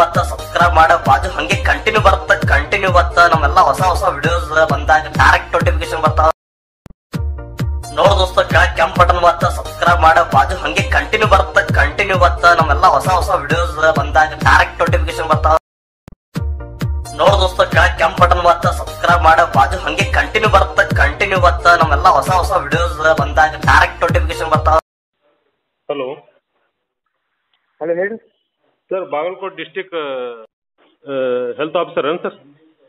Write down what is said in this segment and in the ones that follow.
ಬತ್ತ ಸಬ್ಸ್ಕ್ರೈಬ್ ಮಾಡ ಬಾಜು ಹಂಗೆ ಕಂಟಿನ್ಯೂ ಬರುತ್ತ ಕಂಟಿನ್ಯೂ ಬತ್ತ ನಮ್ಮೆಲ್ಲ ಹೊಸ ಹೊಸ ವಿಡಿಯೋಸ್ ಬಂದಾಗ ಡೈರೆಕ್ಟ್ ನೋಟಿಫಿಕೇಶನ್ ಬರ್ತಾವ ನೋಡ್ ದೋಸ್ತ ಕೆಳಗ್ ಕೆಂಪ್ ಬಟನ್ ಬತ್ತ ಸಬ್ಸ್ಕ್ರೈಬ್ ಮಾಡ ಬಾಜು ಹಂಗೆ ಕಂಟಿನ್ಯೂ ಬರುತ್ತ ಕಂಟಿನ್ಯೂ ಬತ್ತ ನಮ್ಮೆಲ್ಲ ಹೊಸ ಹೊಸ ವಿಡಿಯೋಸ್ ಬಂದಾಗ ಡೈರೆಕ್ಟ್ ನೋಟಿಫಿಕೇಶನ್ ಬರ್ತಾವ ನೋಡ್ ದೋಸ್ತ ಕೆಳಗ್ ಕೆಂಪ್ ಬಟನ್ ಬತ್ತ ಸಬ್ಸ್ಕ್ರೈಬ್ ಮಾಡ ಬಾಜು ಹಂಗೆ ಕಂಟಿನ್ಯೂ ಬರುತ್ತ ಕಂಟಿನ್ಯೂ ಬತ್ತ ನಮ್ಮೆಲ್ಲ ಹೊಸ ಹೊಸ ವಿಡಿಯೋಸ್ ಬಂದಾಗ ಡೈರೆಕ್ಟ್ ನೋಟಿಫಿಕೇಶನ್ ಬರ್ತಾವ ಹಲೋ ಹಲೋ ಹೇಳಿ sir Bagalkot district health officer ಏನು ಸರ್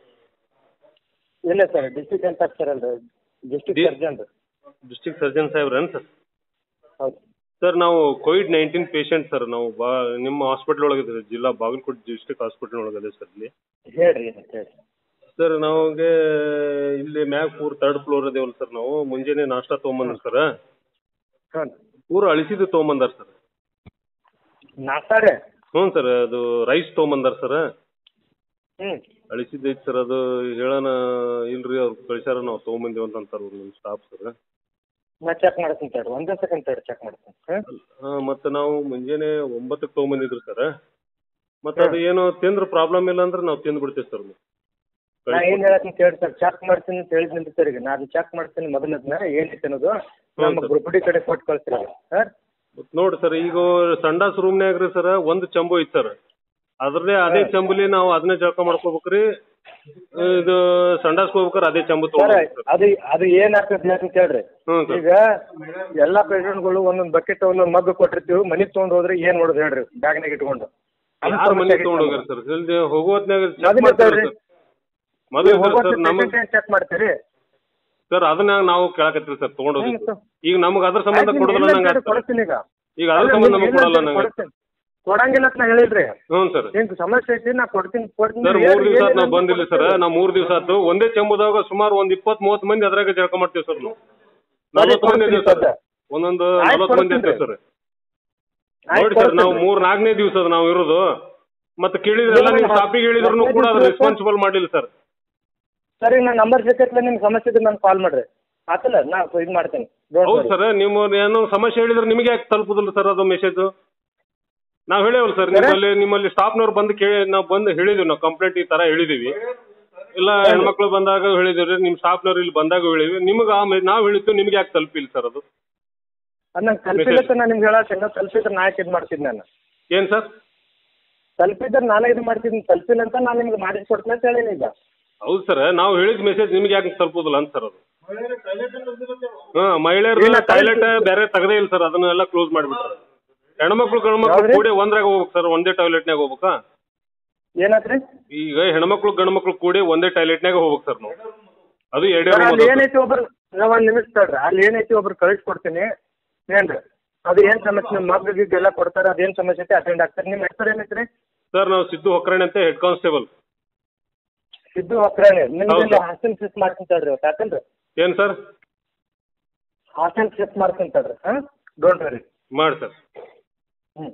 ಇಲ್ಲ ಸರ್ ಡಿಸ್ಟ್ರಿಕ್ಟ್ ಅಂತ ಸರ್ ಅಲ್ರಿ ಡಿಸ್ಟ್ರಿಕ್ಟ್ ಡಿ- ಸರ್ಜನ್ ರೀ ಡಿಸ್ಟಿಕ್ ಸರ್ಜನ್ ಸಾಹೇಬ್ರ ಏನು ಸರ್ ಹೌದು ಸರ್ ನಾವು ಕೋವಿಡ್ ನೈನ್ಟೀನ್ ಪೇಷಂಟ್ ಸರ್ ನಾವು ಬಾ ನಿಮ್ಮ ಹಾಸ್ಪಿಟ್ಲ್ ಒಳಗಿದೆ ಜಿಲ್ಲಾ ಬಾಗಲಕೋಟ್ ಡಿಸ್ಟಿಕ್ ಹಾಸ್ಪಿಟ್ಲ್ ಒಳಗಿದೆ ಸರ್ ಇಲ್ಲಿ ಹೇಳ್ರಿ ಏನಂತ ಹೇಳಿ ಸರ್ ನಮಗೆ ಇಲ್ಲಿ ಮ್ಯಾಗ್ ಪೂರ್ ತರ್ಡ್ ಫ್ಲೋರ್ ಅದೇವಲ್ಲ ಸರ್ ನಾವು ಮುಂಜಾನೆ ನಾಷ್ಟಾ ತೊಗೊಂಬಂದ್ರಿ ಸರ್ ಹಾಂ ಪೂರ ಅಳಿಸಿದ್ದು ತೊಗೊಂಬಂದಾರ ಸರ್ ನಾಷ್ಟಾ ರೀ ಹ್ಞೂ ಸರ್ ಅದು ರೈಸ್ ತೊಗೊಂಬಂದಾರ ಸರ್ ಹ್ಞೂ ಅಳಿಸಿದ್ದೈತೆ ಸರ್ ಅದು ಹೇಳೋಣ ಇಲ್ರಿ ಅವ್ರು ಕಳಿಸ್ಯಾರ ನಾವು ತೊಗೊಂಬಂದೇವು ಅಂತ ಅಂತಾರೆ ನಿಮ್ಮ ಸ್ಟಾಫ್ ಸರ್ ನಾ ಚೆಕ್ ಮಾಡ್ತೀನಿ ತಡ್ರಿ ಒಂದೇ ಸೆಕೆಂಡ್ ತಡ್ರಿ ಚೆಕ್ ಮಾಡ್ತೀನಿ ಹಾಂ ಹಾಂ ಮತ್ತು ನಾವು ಮುಂಜಾನೆ ಒಂಬತ್ತಕ್ಕೆ ತೊಗೊಂಬಂದಿದ್ರು ಸರ್ ಮತ್ತು ಅದು ಏನು ತಿಂದ್ರೆ ಪ್ರಾಬ್ಲಮ್ ಇಲ್ಲ ಅಂದ್ರೆ ನಾವು ತಿಂದು ಬಿಡ್ತೀವಿ ಸರ್ ನಾ ಏನು ಹೇಳತ್ತೀನಿ ಕೇಳಿ ಸರ್ ಚೆಕ್ ಮಾಡ್ತೀನಿ ಅಂತ ಹೇಳಿದ್ನಿ ಸರ್ ಈಗ ನಾನು ಚೆಕ್ ಮಾಡ್ತೀನಿ ಮೊದಲದ್ನ ಏನೈತೆ ಅನ್ನೋದು ನಮ್ಮ sir. ಗ್ರೂಪ್ ಡಿ ಕಡೆ ಕೊಟ್ಟು ಕಳಿಸ್ರಿ ಹಾಂ ನೋಡಿ ಸರ್ ಈಗ ಸಂಡಾಸ್ ರೂಮ್ನ್ಯಾಗ ರೀ ಸರ್ ಒಂದು ಚಂಬು ಐತೆ ಸರ್ ಅದ್ರಲ್ಲೇ ಅದೇ ಚಂಬುಲಿ ನಾವು ಅದನ್ನೇ ಜಳಕ ಮಾಡ್ಕೋಬೇಕ್ರಿ ಇದು ಸಂಡಾಸ್ಗೆ ಹೋಗ್ಬೇಕಾರೆ ಅದೇ ಚಂಬು ಸರ್ ತೊಗೊಂಡು ಸರ್ ಅದು ಅದು ಏನಾಗ್ತದೆ ಹೇಳ್ತೀನಿ ಕೇಳ್ರಿ ಹ್ಞೂ ಸರ್ ಈಗ ಎಲ್ಲಾ ಪೇಷಂಟ್ಗಳು ಒಂದೊಂದು ಬಕೆಟ್ ಒಂದೊಂದು ಮಗ್ ಕೊಟ್ಟಿರ್ತೀವಿ ಮನಿಗ್ ತೊಗೊಂಡು ಹೋದ್ರೆ ಏನ್ ಮಾಡೋದು ಹೇಳ್ರಿ ಬ್ಯಾಗ್ನಾಗ ಇಟ್ಕೊಂಡು ಅದು ಯಾರು ಮನೆಗೆ ಸಮಸ್ಯೆ ತೊಗೊಂಡು ಆಗೈತೆ ಹೋಗ್ಯಾರ ಸರ್ ಜಲ್ದಿ ಹೋಗೋತ್ನಾಗ ಚೆಕ್ ಮೊದಲು ಮಾಡ್ತಾರೆ ಇರ್ತಾವ್ರಿ. ಸರ್ ಮೊದಲು ನೀವು ಸರ್ ನಮಗೆ ಚೆಕ್ ಮಾಡ್ತೀರಿ ಸರ್ ಅದನ್ನ ನಾವು ಕೇಳಕತ್ತೀವಿ ಸರ್ ತೊಗೊಂಡು ಹ್ಮ್, ಹೋಗಿ ಸರ್. ಈಗ ನಮ್ಗೆ ಅದ್ರ ಸಂಬಂಧ ಆಯ್ತು, ಕೊಡೋದಿಲ್ಲ ಇಲ್ಲ ನಂಗೆ ಅಂತ ಹೇಳಿ ಕೊಡ್ತೀನಿ ಈಗ ಈಗ ಅದ್ರ ಅಲ್ಲ, ಸಂಬಂಧ ನೀವು ನಮಗೆ ಇಲ್ಲ ಕೊಡಲ್ಲ ಅಂತ ನಂಗೆ ಕೊಡ್ತೀನಿ. ಕೊಡಂಗಿಲ್ಲ ಅಂತ ನಾ ಹೇಳಿದ್ರಿ ಹ್ಞೂ ಸರ್ ನಿಮ್ಗೆ ಸಮಸ್ಯೆ ಐತಿ ನಾ ಕೊಡ್ತೀನಿ ಕೊಡ್ತೀನಿ ಸರ್ ಹೇಳ್ರಿ, ಮೂರ್ ದಿವಸ ಏನಿಲ್ಲ ನಾವು ಅಂತ ಬಂದಿಲ್ಲ ಸರ್ ಕೊಡ್ತೀನಿ. ನಾವು ಮೂರ್ ದಿವಸ ಆಯ್ತು ಒಂದೇ ಚೆಂಬುದಾಗ ಸುಮಾರು ಒಂದ್ ಇಪ್ಪತ್ ಮೂವತ್ ಮಂದಿ ಅದ್ರಾಗ ಜಳಕ ಮಾಡ್ತೀವಿ ಸರ್ ನಾವು ನಲ್ವತ್ತು ಮಂದಿ ಕೊಡ್ತೀನಿ ಇದೀವಿ ಸರ್ ಸರ್. ಒಂದೊಂದು ಆಯ್ತು, ನಲ್ವತ್ತು ಮಂದಿ ಕೊಡ್ತೀನಿ ಇರ್ತೀವಿ ಸರ್ ಆಯ್ತು, ನೋಡಿ ಸರ್ ನಾವು ಕೊಡ್ತೀನಿ. ಮೂರ್ ನಾಲ್ಕನೇ ದಿವಸ ಅದು ನಾವು ಇರೋದು ಮತ್ತೆ ಕೇಳಿದ್ರೆಲ್ಲ ಇಲ್ಲ, ನೀವು ಇಲ್ಲ, ಸ್ಟಾಫಿಗೆ ಹೇಳಿದ್ರು ಕೂಡ ಅದು ಹತ್ತನೇ ದಿವ್ಸ ರೆಸ್ಪಾನ್ಸಿಬಲ್ ಮಾಡಿಲ್ಲ ಸರ್ ಸರಿ ನನ್ನ ನಂಬರ್ ಸಿಕ್ಕತ್ಲೆ ನಿಮ್ಗೆ ಸಮಸ್ಯೆ ಇದ್ರೆ ನಾನು ಕಾಲ್ ಮಾಡ್ರಿ ಆತಲ್ಲ ನಾ ಇದು ಮಾಡ್ತೇನೆ Don't ಹೌದು worry. ಸರ್ ನಿಮ್ಮ ಏನೋ ಸಮಸ್ಯೆ ಹೇಳಿದ್ರೆ ನಿಮಗೆ ಯಾಕೆ ತಲುಪುದಿಲ್ಲ ಸರ್ ಅದು ಮೆಸೇಜ್ ನಾವು ಹೇಳಿವಲ್ಲ ಸರ್ ಸರ್? ನಿಮ್ಮಲ್ಲಿ ನಿಮ್ಮಲ್ಲಿ ಸ್ಟಾಫ್ನವ್ರು ಬಂದು ಕೇಳಿ ನಾವು ಬಂದು ಹೇಳಿದೀವಿ ನಾವು ಕಂಪ್ಲೇಂಟ್ ಈ ತರ ಹೇಳಿದೀವಿ ಇಲ್ಲ ಹೆಣ್ಮಕ್ಳು ಬಂದಾಗ ಹೇಳಿದಿವಿ ನಿಮ್ಮ ಸ್ಟಾಫ್ನವ್ರು ಇಲ್ಲಿ ಬಂದಾಗ ಹೇಳಿವಿ ನಿಮ್ಗೆ ಆಮೇಲೆ ನಾವು ಹೇಳಿದ್ದು ನಿಮ್ಗೆ ಯಾಕೆ ತಲುಪಿಲ್ಲ ಸರ್ ಅದು ಅದು ನಂಗೆ ತಲುಪಿಲ್ಲ ಅಂತ ನಾನು ನಿಮ್ಗೆ ಹೇಳತ್ತೀನಿ ತಲುಪಿದ್ರೆ ನಾ ಯಾಕೆ ಇದು ಮಾಡ್ತಿದ್ದೆ ನಾನು ಏನ್ ಸರ್ ತಲುಪಿದ್ರೆ ನಾನೇ ಇದು ಮಾಡ್ತಿದ್ದೀನಿ ತಲುಪಿಲ್ಲ ಅಂತ ನಾನು ನಿಮ್ಗೆ ಮಾಡಿಸ್ಕೊಡ್ತೀನಿ ಅಂತ ಹೇಳೀನಿ ಈಗ ಹೌದು ಸರ್ ನಾವು ಹೇಳಿದ ಮೆಸೇಜ್ ನಿಮ್ಗೆ ಯಾಕೆ ತಲುಪುದಿಲ್ಲ ಅಂತ ಸರ್ ಅದು ಹಾಂ ಮಹಿಳೆಯರು ಇಲ್ಲ, ಟಾಯ್ಲೆಟ್ ಬೇರೆ ತೆಗದೇ ಇಲ್ಲ ಸರ್ ಅದನ್ನೆಲ್ಲ ಕ್ಲೋಸ್ ಮಾಡಿಬಿಟ್ರೆ ಹೆಣ್ಮಕ್ಳು ಗಂಡ್ಮಕ್ಳು ಯಾವ್ದ್ರಿ? ಕೂಡಿ ಒಂದ್ರಾಗ ಹೋಗ್ಬೇಕು ಸರ್ ಒಂದೇ ಟಾಯ್ಲೆಟ್ನಾಗ ಹೋಗ್ಬೇಕಾ ಏನಾತ್ರಿ ಈಗ ಹೆಣ್ಮಕ್ಳು ಗಂಡ್ಮಕ್ಳು ಕೂಡಿ ಒಂದೇ ಟಾಯ್ಲೆಟ್ನಾಗ ಹೋಗ್ಬೇಕು ಸರ್ ನಾವು ಅದು ಎರಡೇ ಸರ್, ರೂಮ್ ಅಲ್ಲಿ ಅದಾವ ಏನೈತಿ ಒಬ್ರು ನಾ ಒಂದ್ ನಿಮಿಷ ತಡ್ರಿ ಅಲ್ಲಿ ಏನೈತಿ ಒಬ್ರು ಕಳಿಸ್ಕೊಡ್ತೀನಿ ಏನ್ರಿ ಅದು ಏನ್ ಸಮಸ್ಯೆ ನಿಮ್ಮ ಮಗ್ ಗಿಗ್ ಎಲ್ಲ ಕೊಡ್ತಾರೆ ಅದೇನ್ ಸಮಸ್ಯೆ ಐತಿ ಅಟೆಂಡ್ ಆಗ್ತಾರೆ ನಿಮ್ಮ ಹೆಸರು ಏನೈತ್ರಿ ಸರ್ ನಾವು ಸಿದ್ದು ಹೊಕ್ರಣೆ ಅಂತ ಹೆಡ್ ಕಾನ್ಸ್ಟೇಬಲ್ ಸಿದ್ದು ಹಕ್ರಾಣಿ ನಿಮ್ಗೆ ಹೌದು. ಇಲ್ಲಿ ಹಾಸ್ಟೆಲ್ ಶಿಫ್ಟ್ ಮಾಡ್ತೀನಿ ತಡ್ರಿ ಇವತ್ತು ಯಾಕಂದ್ರೆ ಏನ್ ಸರ್ ಹಾಸ್ಟೆಲ್ ಶಿಫ್ಟ್ ಮಾಡ್ತೀನಿ ತಡ್ರಿ ಹಾಂ ಡೋಂಟ್ ವರಿ ಮಾಡಿ ಸರ್ ಹ್ಞೂ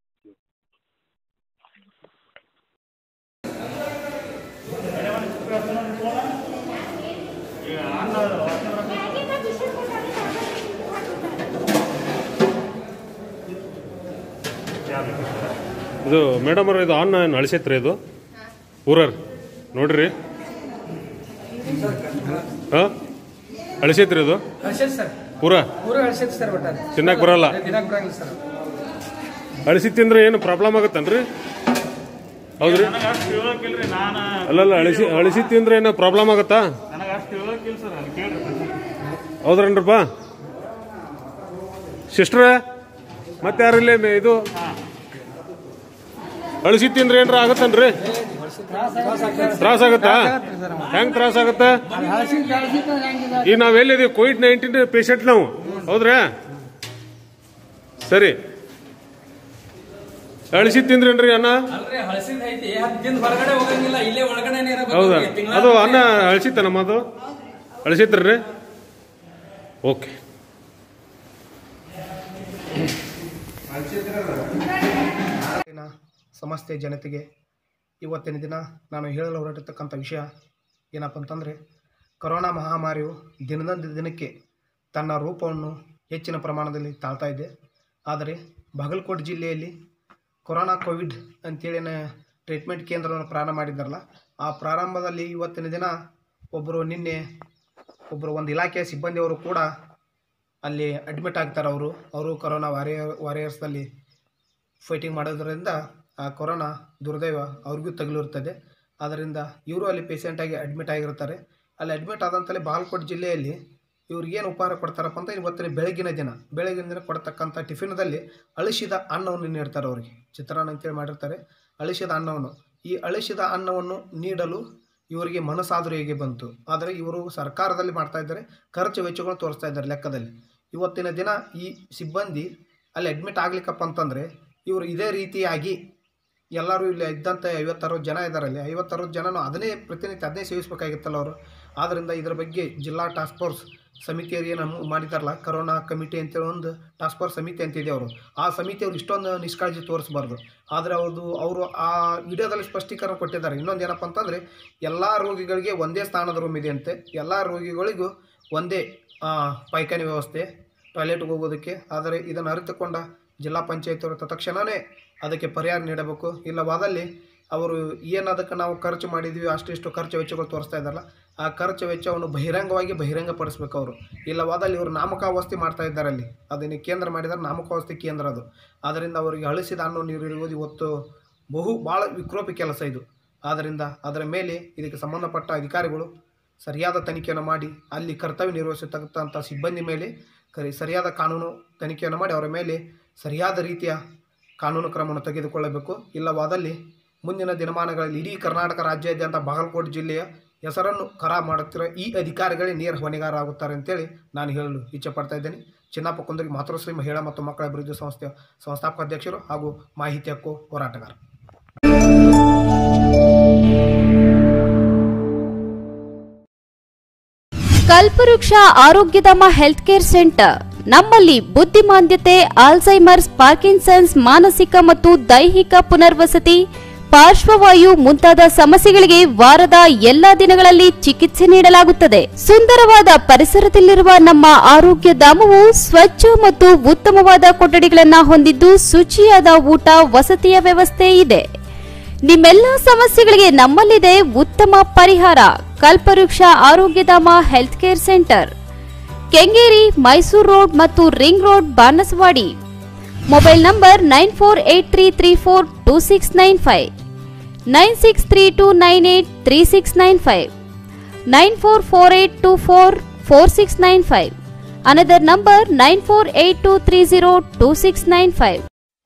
ಇದು ಮೇಡಮ್ ಅವ್ರ ಇದು ಆನ್ ಅಳಿಸೈತ್ರಿ ಇದು ಊರರ್ ನೋಡ್ರಿ ಹಾಂ ಅಳಿಸೈತ್ರಿ ಇದು ಅಳಿಸೈತೆ ಸರ್ ಪೂರ ಪೂರ ಅಳಿಸೈತೆ ಸರ್ ಒಟ್ಟಾರೆ ತಿನ್ನಕ್ ಬರಲ್ಲ ದಿನಕ್ಕೆ ಬರಂಗಿಲ್ಲ ಸರ್ ಅಳಿಸಿ ತಿಂದ್ರೆ ಏನು ಪ್ರಾಬ್ಲಮ್ ಆಗತ್ತನ್ರಿ ಹೌದ್ರಿ ಅಲ್ಲಲ್ಲ ಅಳಿಸಿ ಅಳಿಸಿ ತಿಂದ್ರೆ ಏನೋ ಪ್ರಾಬ್ಲಮ್ ಆಗತ್ತಾ ಹೌದ್ರನ್ರಪ್ಪ ಸಿಸ್ಟ್ರ ಮತ್ತೆ ಯಾರಿಲ್ಲ ಮೇ- ಇದು ಅಳಿಸಿ ತಿಂದ್ರೆ ಏನ್ರ ಆಗತ್ತನ್ರಿ ತ್ರಾಸ ಆಗತ್ತಾ ಹೆಂಗ್ ತ್ರಾಸ ಆಗತ್ತ ಈಗ ನಾವೆಲ್ಲಿದೀವಿ ಕೋವಿಡ್ ನೈನ್ಟೀನ್ ಪೇಷಂಟ್ ನಾವು ಹೌದ್ರಾ ಸರಿ ಅಳಿಸಿ ತಿಂದ್ರೇನ್ರಿ ಅನ್ನ ಅಲ್ರಿ ಹಳಸಿದ ಐತಿ ಹತ್ತು ದಿನ ಹೊರಗಡೆ ಹೋಗಂಗಿಲ್ಲ ಇಲ್ಲೇ ಒಳಗಡೆನೆ ಇರಬೇಕು ಹೌದಾ ಅವ್ರಿಗೆ. ತಿಂಗ್ಳ ಅದು ಅನ್ನ ಅಳಿಸಿತ್ತ ನಮ್ಮದು ಅಳಿಸಿತ್ರಿ ಓಕೆ ದಿನ ಸಮಸ್ತ ಜನತೆಗೆ ಇವತ್ತಿನ ದಿನ ನಾನು ಹೇಳಲು ಹೊರಟಿರ್ತಕ್ಕಂಥ ವಿಷಯ ಏನಪ್ಪ ಅಂತಂದರೆ ಕೊರೋನಾ ಮಹಾಮಾರಿಯು ದಿನದಿಂದ ದಿನಕ್ಕೆ ತನ್ನ ರೂಪವನ್ನು ಹೆಚ್ಚಿನ ಪ್ರಮಾಣದಲ್ಲಿ ತಾಳ್ತಾ ಇದೆ ಆದರೆ ಬಾಗಲಕೋಟೆ ಜಿಲ್ಲೆಯಲ್ಲಿ ಕೊರೋನಾ ಕೋವಿಡ್ ಅಂತೇಳಿ ಟ್ರೀಟ್ಮೆಂಟ್ ಕೇಂದ್ರವನ್ನು ಪ್ರಾರಂಭ ಮಾಡಿದ್ದಾರಲ್ಲ ಆ ಪ್ರಾರಂಭದಲ್ಲಿ ಇವತ್ತಿನ ದಿನ ಒಬ್ಬರು ನಿನ್ನೆ ಒಬ್ಬರು ಒಂದು ಇಲಾಖೆಯ ಸಿಬ್ಬಂದಿಯವರು ಕೂಡ ಅಲ್ಲಿ ಅಡ್ಮಿಟ್ ಆಗ್ತಾರೆ ಅವರು ಅವರು ಕೊರೋನಾ ವಾರಿಯರ್ ವಾರಿಯರ್ಸ್ನಲ್ಲಿ ಫೈಟಿಂಗ್ ಮಾಡೋದ್ರಿಂದ ಆ ಕೊರೋನಾ ದುರ್ದೈವ ಅವ್ರಿಗೂ ತಗುಲಿರುತ್ತದೆ ಆದ್ದರಿಂದ ಇವರು ಅಲ್ಲಿ ಪೇಷಂಟಾಗಿ ಅಡ್ಮಿಟ್ ಆಗಿರ್ತಾರೆ ಅಲ್ಲಿ ಅಡ್ಮಿಟ್ ಆದಂತಲೇ ಬಾಗಲಕೋಟೆ ಜಿಲ್ಲೆಯಲ್ಲಿ ಇವ್ರಿಗೇನು ಉಪಹಾರ ಕೊಡ್ತಾರಪ್ಪ ಅಂತ ಇವತ್ತಿನ ಬೆಳಗಿನ ದಿನ ಬೆಳಗಿನ ದಿನ ಕೊಡ್ತಕ್ಕಂಥ ಟಿಫಿನ್ದಲ್ಲಿ ಅಳಿಸಿದ ಅನ್ನವನ್ನು ನೀಡ್ತಾರೆ ಅವರಿಗೆ ಚಿತ್ರಾನ್ನ ಅಂತೇಳಿ ಮಾಡಿರ್ತಾರೆ ಅಳಿಸಿದ ಅನ್ನವನ್ನು ಈ ಅಳಿಸಿದ ಅನ್ನವನ್ನು ನೀಡಲು ಇವರಿಗೆ ಮನಸ್ಸಾದರೂ ಹೇಗೆ ಬಂತು ಆದರೆ ಇವರು ಸರ್ಕಾರದಲ್ಲಿ ಮಾಡ್ತಾ ಇದ್ದಾರೆ ಖರ್ಚು ವೆಚ್ಚಗಳು ತೋರಿಸ್ತಾ ಇದ್ದಾರೆ ಲೆಕ್ಕದಲ್ಲಿ ಇವತ್ತಿನ ದಿನ ಈ ಸಿಬ್ಬಂದಿ ಅಲ್ಲಿ ಅಡ್ಮಿಟ್ ಆಗ್ಲಿಕ್ಕಪ್ಪ ಅಂತಂದರೆ ಇವರು ಇದೇ ರೀತಿಯಾಗಿ ಎಲ್ಲರೂ ಇಲ್ಲಿ ಇದ್ದಂಥ ಐವತ್ತರವತ್ತು ಜನ ಇದ್ದಾರೆ ಅಲ್ಲಿ ಐವತ್ತರವತ್ತು ಜನನು ಅದನ್ನೇ ಪ್ರತಿನಿತ್ಯ ಅದನ್ನೇ ಸೇವಿಸಬೇಕಾಗಿತ್ತಲ್ಲ ಅವರು ಆದ್ದರಿಂದ ಇದರ ಬಗ್ಗೆ ಜಿಲ್ಲಾ ಟಾಸ್ಕ್ ಫೋರ್ಸ್ ಸಮಿತಿಯರು ಏನು ಮಾಡಿದಾರಲ್ಲ ಕರೋನಾ ಕಮಿಟಿ ಅಂತೇಳಿ ಒಂದು ಟಾಸ್ಕ್ ಫೋರ್ಸ್ ಸಮಿತಿ ಅಂತಿದೆ ಅವರು ಆ ಸಮಿತಿಯವರು ಇಷ್ಟೊಂದು ನಿಷ್ಕಾಳಜಿ ತೋರಿಸಬಾರ್ದು ಆದರೆ ಅವರು ಅವರು ಆ ವಿಡಿಯೋದಲ್ಲಿ ಸ್ಪಷ್ಟೀಕರಣ ಕೊಟ್ಟಿದ್ದಾರೆ ಇನ್ನೊಂದು ಏನಪ್ಪ ಅಂತಂದರೆ ಎಲ್ಲ ರೋಗಿಗಳಿಗೆ ಒಂದೇ ಸ್ಥಾನದ ರೂಮ್ ಇದೆ ಅಂತೆ ಎಲ್ಲ ರೋಗಿಗಳಿಗೂ ಒಂದೇ ಆ, ಪಾಯ್ಖಾನೆ ವ್ಯವಸ್ಥೆ ಟಾಯ್ಲೆಟ್ಗೆ ಹೋಗೋದಕ್ಕೆ ಆದರೆ ಇದನ್ನು ಅರಿತುಕೊಂಡ ಜಿಲ್ಲಾ ಪಂಚಾಯತಿಯವರು ತತ್ಕ್ಷಣವೇ ಅದಕ್ಕೆ ಪರಿಹಾರ ನೀಡಬೇಕು ಇಲ್ಲವಾದಲ್ಲಿ ಅವರು ಏನು ಅದಕ್ಕೆ ನಾವು ಖರ್ಚು ಮಾಡಿದ್ವಿ ಅಷ್ಟಿಷ್ಟು ಖರ್ಚು ವೆಚ್ಚಗಳು ತೋರಿಸ್ತಾ ಇದ್ದಾರಲ್ಲ ಆ ಖರ್ಚು ವೆಚ್ಚವನ್ನು ಬಹಿರಂಗವಾಗಿ ಬಹಿರಂಗಪಡಿಸ್ಬೇಕು ಅವರು ಇಲ್ಲವಾದಲ್ಲಿ ಇವರು ನಾಮಕಾವಸ್ಥೆ ಮಾಡ್ತಾ ಇದ್ದಾರೆ ಅಲ್ಲಿ ಅದನ್ನು ಕೇಂದ್ರ ಮಾಡಿದರೆ ನಾಮಕಾವಸ್ಥೆ ಕೇಂದ್ರ ಅದು ಆದ್ದರಿಂದ ಅವರಿಗೆ ಅಳಿಸಿದ ಹಣ್ಣು ನೀರು ಇರುವುದು ಇವತ್ತು ಬಹು ಭಾಳ ವಿಕ್ರೋಪಿ ಕೆಲಸ ಇದು ಆದ್ದರಿಂದ ಅದರ ಮೇಲೆ ಇದಕ್ಕೆ ಸಂಬಂಧಪಟ್ಟ ಅಧಿಕಾರಿಗಳು ಸರಿಯಾದ ತನಿಖೆಯನ್ನು ಮಾಡಿ ಅಲ್ಲಿ ಕರ್ತವ್ಯ ನಿರ್ವಹಿಸತಕ್ಕಂಥ ಸಿಬ್ಬಂದಿ ಮೇಲೆ ಕರಿ ಸರಿಯಾದ ಕಾನೂನು ತನಿಖೆಯನ್ನು ಮಾಡಿ ಅವರ ಮೇಲೆ ಸರಿಯಾದ ರೀತಿಯ ಕಾನೂನು ಕ್ರಮವನ್ನು ತೆಗೆದುಕೊಳ್ಳಬೇಕು ಇಲ್ಲವಾದಲ್ಲಿ ಮುಂದಿನ ದಿನಮಾನಗಳಲ್ಲಿ ಇಡೀ ಕರ್ನಾಟಕ ರಾಜ್ಯಾದ್ಯಂತ ಬಾಗಲಕೋಟೆ ಜಿಲ್ಲೆಯ ಹೆಸರನ್ನು ಖರಾಬ್ ಮಾಡುತ್ತಿರೋ ಈ ಅಧಿಕಾರಿಗಳೇ ನೇರ ಹೊಣೆಗಾರ ಆಗುತ್ತಾರೆ ಅಂತೇಳಿ ನಾನು ಹೇಳಲು ಇಚ್ಛೆ ಪಡ್ತಾ ಇದ್ದೇನೆ ಚಿನ್ನಪ್ಪ ಕುಂದರಿ ಮಾತೃಶ್ರೀ ಮಹಿಳಾ ಮತ್ತು ಮಕ್ಕಳ ಅಭಿವೃದ್ಧಿ ಸಂಸ್ಥೆಯ ಸಂಸ್ಥಾಪಕ ಅಧ್ಯಕ್ಷರು ಹಾಗೂ ಮಾಹಿತಿ ಹಕ್ಕು ಹೋರಾಟಗಾರ ಕಲ್ಪವೃಕ್ಷ ಆರೋಗ್ಯಧಾಮ ಹೆಲ್ತ್ ಕೇರ್ ಸೆಂಟರ್ ನಮ್ಮಲ್ಲಿ ಬುದ್ಧಿಮಾಂದ್ಯತೆ ಆಲ್ಝೈಮರ್ಸ್ ಪಾರ್ಕಿನ್ಸನ್ಸ್ ಮಾನಸಿಕ ಮತ್ತು ದೈಹಿಕ ಪುನರ್ವಸತಿ ಪಾರ್ಶ್ವವಾಯು ಮುಂತಾದ ಸಮಸ್ಯೆಗಳಿಗೆ ವಾರದ ಎಲ್ಲಾ ದಿನಗಳಲ್ಲಿ ಚಿಕಿತ್ಸೆ ನೀಡಲಾಗುತ್ತದೆ ಸುಂದರವಾದ ಪರಿಸರದಲ್ಲಿರುವ ನಮ್ಮ ಆರೋಗ್ಯ ಧಾಮವು ಸ್ವಚ್ಛ ಮತ್ತು ಉತ್ತಮವಾದ ಕೊಠಡಿಗಳನ್ನ ಹೊಂದಿದ್ದು ಶುಚಿಯಾದ ಊಟ ವಸತಿಯ ವ್ಯವಸ್ಥೆ ಇದೆ ನಿಮ್ಮೆಲ್ಲ ಸಮಸ್ಯೆಗಳಿಗೆ ನಮ್ಮಲ್ಲಿದೆ ಉತ್ತಮ ಪರಿಹಾರ Kalpavriksha Arogyadhama health care centre Kengeri Mysuru road ಮತ್ತು ring road Banaswadi mobile number nine four eight three three four two six nine five nine six three two nine eight three six nine five nine four four eight two four four six nine five another number nine four eight two three zero two six nine five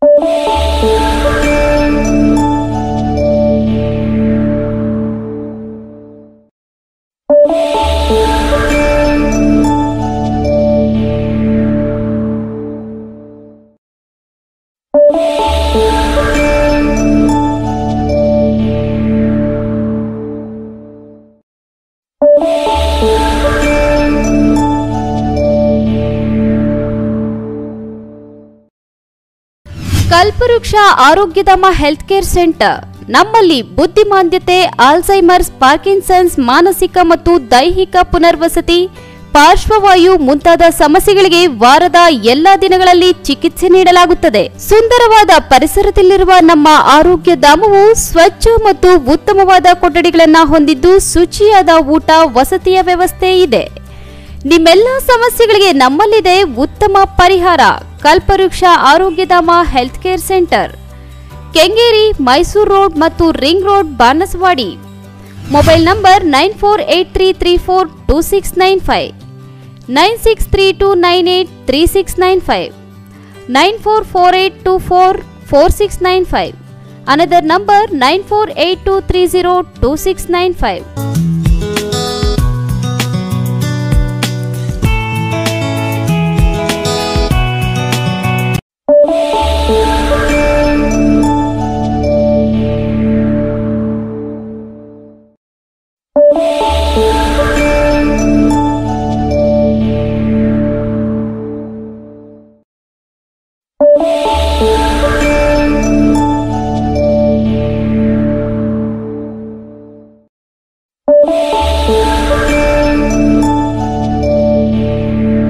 Kalpavriksha Arogyadhama health care centre ನಮ್ಮಲ್ಲಿ ಬುದ್ಧಿಮಾಂದ್ಯತೆ Alzheimer's Parkinson's ಮಾನಸಿಕ ಮತ್ತು ದೈಹಿಕ ಪುನರ್ವಸತಿ ಪಾರ್ಶ್ವವಾಯು ಮುಂತಾದ ಸಮಸ್ಯೆಗಳಿಗೆ ವಾರದ ಎಲ್ಲಾ ದಿನಗಳಲ್ಲಿ ಚಿಕಿತ್ಸೆ ನೀಡಲಾಗುತ್ತದೆ ಸುಂದರವಾದ ಪರಿಸರದಲ್ಲಿರುವ ನಮ್ಮ ಆರೋಗ್ಯ ಧಾಮವು ಸ್ವಚ್ಛ ಮತ್ತು ಉತ್ತಮವಾದ ಕೊಠಡಿಗಳನ್ನ ಹೊಂದಿದ್ದು ಶುಚಿಯಾದ ಊಟ ವಸತಿಯ ವ್ಯವಸ್ಥೆ ಇದೆ ನಿಮ್ಮೆಲ್ಲ ಸಮಸ್ಯೆಗಳಿಗೆ ನಮ್ಮಲ್ಲಿದೆ ಉತ್ತಮ ಪರಿಹಾರ Kalpavriksha Arogyadhama health care centre Kengeri Mysuru road ಮತ್ತು ring road Banaswadi mobile number nine four eight three three four two six nine five nine six three two nine eight three six nine five nine four four eight two four four six nine five another number nine four eight two three zero two six nine five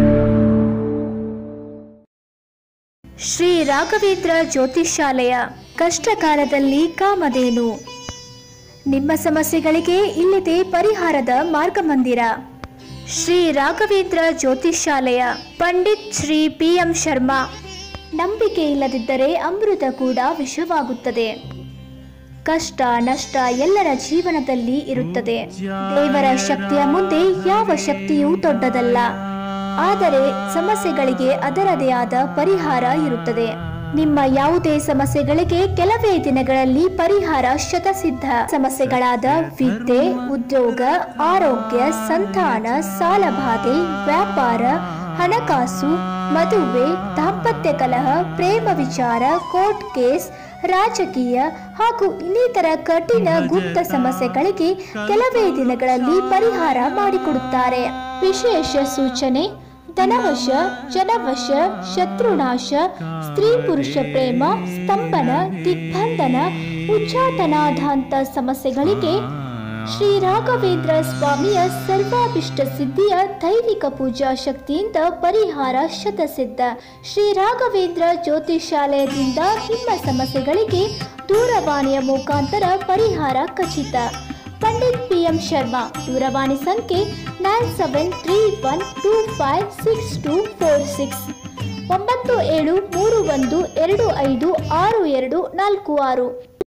Shri Raghavendra Jyotishalaya ಕಷ್ಟಕಾಲದಲ್ಲಿ ಕಾಮಧೇನು ನಿಮ್ಮ ಸಮಸ್ಯೆಗಳಿಗೆ ಇಲ್ಲಿದೆ ಪರಿಹಾರದ ಮಾರ್ಗಮಂದಿರ Shri Raghavendra ಜ್ಯೋತಿಷಾಲಯ Pandit Shri P M Sharma ನಂಬಿಕೆ ಇಲ್ಲದಿದ್ದರೆ ಅಮೃತ ಕೂಡ ವಿಷವಾಗುತ್ತದೆ ಕಷ್ಟ ನಷ್ಟ ಎಲ್ಲರ ಜೀವನದಲ್ಲಿ ಇರುತ್ತದೆ ದೇವರ ಶಕ್ತಿಯ ಮುಂದೆ ಯಾವ ಶಕ್ತಿಯೂ ದೊಡ್ಡದಲ್ಲ ಆದರೆ ಸಮಸ್ಯೆಗಳಿಗೆ ಅದರದೇ ಆದ ಪರಿಹಾರ ಇರುತ್ತದೆ ನಿಮ್ಮ ಯಾವುದೇ ಸಮಸ್ಯೆಗಳಿಗೆ ಕೆಲವೇ ದಿನಗಳಲ್ಲಿ ಪರಿಹಾರ ಶತಸಿದ್ಧ ಸಮಸ್ಯೆಗಳಾದ ವಿದ್ಯೆ ಉದ್ಯೋಗ ಆರೋಗ್ಯ ಸಂತಾನ ಸಾಲಬಾಧೆ ವ್ಯಾಪಾರ ಹಣಕಾಸು ಮದುವೆ ದಾಂಪತ್ಯ ಕಲಹ ಪ್ರೇಮ ವಿಚಾರ ಕೋರ್ಟ್ ಕೇಸ್ ರಾಜಕೀಯ ಹಾಗೂ ಇನ್ನಿತರ ಕಠಿಣ ಗುಪ್ತ ಸಮಸ್ಯೆಗಳಿಗೆ ಕೆಲವೇ ದಿನಗಳಲ್ಲಿ ಪರಿಹಾರ ಮಾಡಿಕೊಡುತ್ತಾರೆ ವಿಶೇಷ ಸೂಚನೆ ಧನವಶ ಜನವಶ ಶತ್ರುನಾಶ ಸ್ತ್ರೀ ಪುರುಷ ಪ್ರೇಮ ಸ್ತಂಭನ ದಿಗ್ಬಂಧನ ಉಚ್ಚಾಟನಾಧಾಂತ ಸಮಸ್ಯೆಗಳಿಗೆ ಶ್ರೀ ರಾಘವೇಂದ್ರ ಸ್ವಾಮಿಯ ಸರ್ವಾಭಿಷ್ಟ ಸಿದ್ಧಿಯ ದೈವಿಕ ಪೂಜಾ ಶಕ್ತಿಯಿಂದ ಪರಿಹಾರ ಶತಸಿದ್ಧ ಶ್ರೀ ರಾಘವೇಂದ್ರ ಜ್ಯೋತಿಷಾಲಯದಿಂದ ನಿಮ್ಮ ಸಮಸ್ಯೆಗಳಿಗೆ ದೂರವಾಣಿಯ ಮುಖಾಂತರ ಪರಿಹಾರ ಖಚಿತ ಪಂಡಿತ್ ಪಿ ಎಂ ಶರ್ಮಾ ದೂರವಾಣಿ ಸಂಖ್ಯೆ nine seven three one two five six two four six ಒಂಬತ್ತು ಏಳು ಮೂರು ಒಂದು ಎರಡು ಐದು ಆರು ಎರಡು ನಾಲ್ಕು ಆರು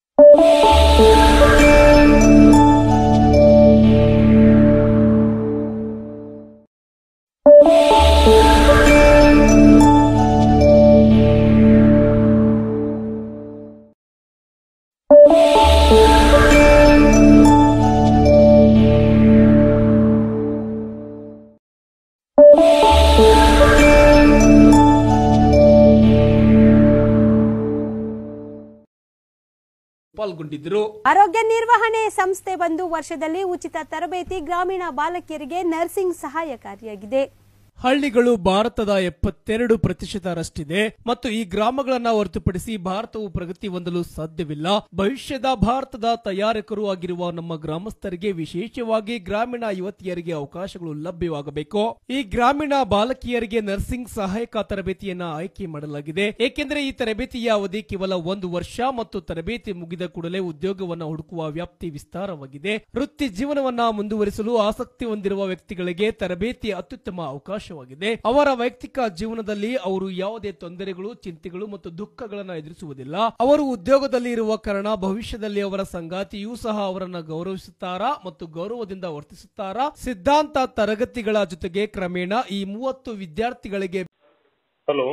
ಪಾಲ್ಗೊಂಡಿದ್ದರು ಆರೋಗ್ಯ ನಿರ್ವಹಣೆ ಸಂಸ್ಥೆ ಬಂದು ವರ್ಷದಲ್ಲಿ ಉಚಿತ ತರಬೇತಿ ಗ್ರಾಮೀಣ ಬಾಲಕಿಯರಿಗೆ ನರ್ಸಿಂಗ್ ಸಹಾಯಕಾರಿಯಾಗಿದೆ ಹಳ್ಳಿಗಳು ಭಾರತದ ಎಪ್ಪತ್ತೆರಡು ಪ್ರತಿಶತರಷ್ಟಿದೆ ಮತ್ತು ಈ ಗ್ರಾಮಗಳನ್ನ ಹೊರತುಪಡಿಸಿ ಭಾರತವು ಪ್ರಗತಿ ಹೊಂದಲು ಸಾಧ್ಯವಿಲ್ಲ ಭವಿಷ್ಯದ ಭಾರತದ ತಯಾರಕರು ಆಗಿರುವ ನಮ್ಮ ಗ್ರಾಮಸ್ಥರಿಗೆ ವಿಶೇಷವಾಗಿ ಗ್ರಾಮೀಣ ಯುವತಿಯರಿಗೆ ಅವಕಾಶಗಳು ಲಭ್ಯವಾಗಬೇಕು ಈ ಗ್ರಾಮೀಣ ಬಾಲಕಿಯರಿಗೆ ನರ್ಸಿಂಗ್ ಸಹಾಯಕ ತರಬೇತಿಯನ್ನ ಆಯ್ಕೆ ಮಾಡಲಾಗಿದೆ ಏಕೆಂದರೆ ಈ ತರಬೇತಿಯ ಅವಧಿ ಕೇವಲ ಒಂದು ವರ್ಷ ಮತ್ತು ತರಬೇತಿ ಮುಗಿದ ಕೂಡಲೇ ಉದ್ಯೋಗವನ್ನ ಹುಡುಕುವ ವ್ಯಾಪ್ತಿ ವಿಸ್ತಾರವಾಗಿದೆ ವೃತ್ತಿ ಜೀವನವನ್ನ ಮುಂದುವರಿಸಲು ಆಸಕ್ತಿ ಹೊಂದಿರುವ ವ್ಯಕ್ತಿಗಳಿಗೆ ತರಬೇತಿ ಅತ್ಯುತ್ತಮ ಅವಕಾಶವಾಗಿದೆ ಅವರ ವೈಯಕ್ತಿಕ ಜೀವನದಲ್ಲಿ ಅವರು ಯಾವುದೇ ತೊಂದರೆಗಳು ಚಿಂತೆಗಳು ಮತ್ತು ದುಃಖಗಳನ್ನ ಎದುರಿಸುವುದಿಲ್ಲ ಅವರು ಉದ್ಯೋಗದಲ್ಲಿ ಇರುವ ಕಾರಣ ಭವಿಷ್ಯದಲ್ಲಿ ಅವರ ಸಂಗಾತಿಯೂ ಸಹ ಅವರನ್ನ ಗೌರವಿಸುತ್ತಾರಾ ಮತ್ತು ಗೌರವದಿಂದ ವರ್ತಿಸುತ್ತಾರಾ ಸಿದ್ಧಾಂತ ತರಗತಿಗಳ ಜೊತೆಗೆ ಕ್ರಮೇಣ ಈ ಮೂವತ್ತು ವಿದ್ಯಾರ್ಥಿಗಳಿಗೆ ಹಲೋ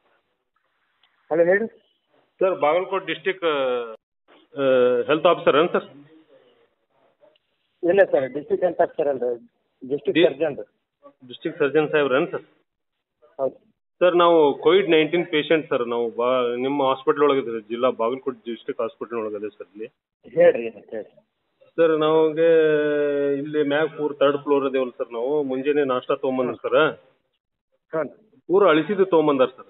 ಹಲೋ ಹೇಳಿ sir Bagalkot district health officer ಏನು ಸರ್ ಇಲ್ಲ ಸರ್ ಡಿಸ್ಟ್ರಿಕ್ಟ್ ಹೆಲ್ತ್ ಆಫೀಸರ್ ಅಲ್ರಿ ಡಿಸ್ಟ್ರಿಕ್ಟ್ ಡಿ- ಸರ್ಜನ್ ರೀ ಡಿಸ್ಟಿಕ್ ಸರ್ಜನ್ ಸಾಹೇಬ್ರೇನು ಸರ್ ಹೌದು ಸರ್ ನಾವು ಕೋವಿಡ್ ನೈನ್ಟೀನ್ ಪೇಷಂಟ್ ಸರ್ ನಾವು ಬಾ ನಿಮ್ಮ ಹಾಸ್ಪಿಟಲ್ ಒಳಗಿದೆ ಜಿಲ್ಲಾ ಬಾಗಲಕೋಟೆ ಡಿಸ್ಟಿಕ್ ಹಾಸ್ಪಿಟಲ್ ಒಳಗಿದೆ ಸರ್ ಇಲ್ಲಿ ಹೇಳ್ರಿ ಏನಂತ ಹೇಳಿ ಸರ್ ನಮಗೆ ಇಲ್ಲಿ ಮ್ಯಾಗ್ ಪೂರ್ ತರ್ಡ್ ಫ್ಲೋರ್ ಅದೇವಲ್ಲ ಸರ್ ನಾವು ಮುಂಜಾನೆ ನಾಷ್ಟಾ ತೊಗೊಂಬಂದ್ರಿ ಸರ್ ಹಾಂ ಪೂರ ಅಳಿಸಿದ್ದು ತೊಗೊಂಬಂದಾರ ಸರ್